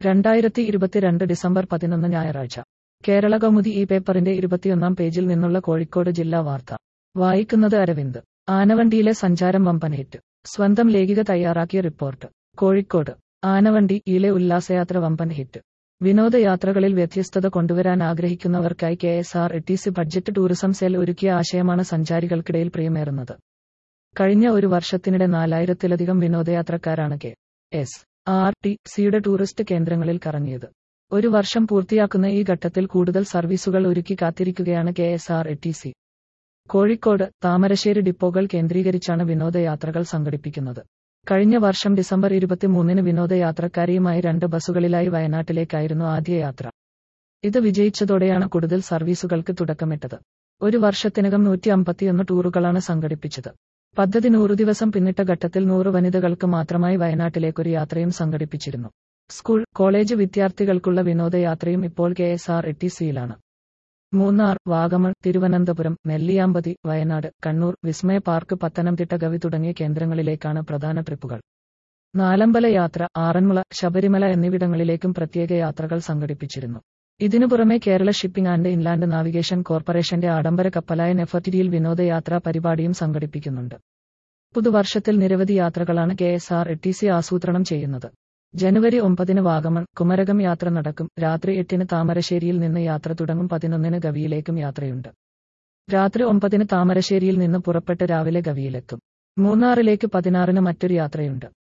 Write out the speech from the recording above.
രണ്ടായിരത്തി ഇരുപത്തിരണ്ട് ഡിസംബർ പതിനൊന്ന് ഞായറാഴ്ച കേരള കൗമുദി ഈ പേപ്പറിന്റെ ഇരുപത്തിയൊന്നാം പേജിൽ നിന്നുള്ള കോഴിക്കോട് ജില്ലാ വാർത്ത വായിക്കുന്നത് അരവിന്ദ് ആനവണ്ടിയിലെ സഞ്ചാരം വമ്പനേറ്റ് സ്വന്തം ലേഖിക തയ്യാറാക്കിയ റിപ്പോർട്ട് കോഴിക്കോട് ആനവണ്ടിയിലെ ഉല്ലാസയാത്ര വമ്പൻ ഹിറ്റ് വിനോദയാത്രകളിൽ വ്യത്യസ്തത കൊണ്ടുവരാൻ ആഗ്രഹിക്കുന്നവർക്കായി K S R T C budget tourism cell ഒരുക്കിയ ആശയമാണ് സഞ്ചാരികൾക്കിടയിൽ പ്രിയമേറുന്നത് കഴിഞ്ഞ ഒരു വർഷത്തിനിടെ നാലായിരത്തിലധികം വിനോദയാത്രക്കാരാണ് കെ എസ് ആർ ടി സിയുടെ ടൂറിസ്റ്റ് കേന്ദ്രങ്ങളിൽ കറങ്ങിയത് ഒരു വർഷം പൂർത്തിയാക്കുന്ന ഈ ഘട്ടത്തിൽ കൂടുതൽ സർവീസുകൾ ഒരുക്കി കാത്തിരിക്കുകയാണ് K S R T C Kozhikode Thamarassery ഡിപ്പോകൾ കേന്ദ്രീകരിച്ചാണ് വിനോദയാത്രകൾ സംഘടിപ്പിക്കുന്നത് കഴിഞ്ഞ വർഷം ഡിസംബർ ഇരുപത്തിമൂന്നിന് വിനോദയാത്രക്കാരിയുമായി രണ്ട് ബസ്സുകളിലായി വയനാട്ടിലേക്കായിരുന്നു ആദ്യ യാത്ര ഇത് വിജയിച്ചതോടെയാണ് കൂടുതൽ സർവീസുകൾക്ക് തുടക്കമിട്ടത് ഒരു വർഷത്തിനകം നൂറ്റി അമ്പത്തിയൊന്ന് ടൂറുകളാണ് സംഘടിപ്പിച്ചത് പദ്ധതി നൂറു ദിവസം പിന്നിട്ട ഘട്ടത്തിൽ നൂറ് വനിതകൾക്ക് മാത്രമായി വയനാട്ടിലേക്കൊരു യാത്രയും സംഘടിപ്പിച്ചിരുന്നു സ്കൂൾ കോളേജ് വിദ്യാർത്ഥികൾക്കുള്ള വിനോദയാത്രയും ഇപ്പോൾ കെ എസ് ആർ ടി സിയിലാണ് മൂന്നാർ വാഗമൺ തിരുവനന്തപുരം നെല്ലിയാമ്പതി വയനാട് കണ്ണൂർ വിസ്മയ പാർക്ക് പത്തനംതിട്ട ഗവി തുടങ്ങിയ കേന്ദ്രങ്ങളിലേക്കാണ് പ്രധാന ട്രിപ്പുകൾ നാലമ്പല യാത്ര ആറന്മുള ശബരിമല എന്നിവിടങ്ങളിലേക്കും പ്രത്യേക യാത്രകൾ സംഘടിപ്പിച്ചിരുന്നു ഇതിനു പുറമെ Kerala shipping and inland navigation കോർപ്പറേഷന്റെ ആഡംബര കപ്പലായ നെഫർട്ടിരിയിൽ വിനോദയാത്രാ പരിപാടിയും സംഘടിപ്പിക്കുന്നുണ്ട് പുതുവർഷത്തിൽ നിരവധി യാത്രകളാണ് K S R T C ആസൂത്രണം ചെയ്യുന്നത് ജനുവരി ഒമ്പതിന് വാഗമൺ കുമരകം യാത്ര നടക്കും രാത്രി എട്ടിന് താമരശ്ശേരിയിൽ നിന്ന് യാത്ര തുടങ്ങും പതിനൊന്നിന് ഗവിയിലേക്കും യാത്രയുണ്ട് രാത്രി ഒമ്പതിന് താമരശ്ശേരിയിൽ നിന്ന് പുറപ്പെട്ട് രാവിലെ ഗവിയിലെത്തും മൂന്നാറിലേക്ക് പതിനാറിന് മറ്റൊരു യാത്രയുണ്ട്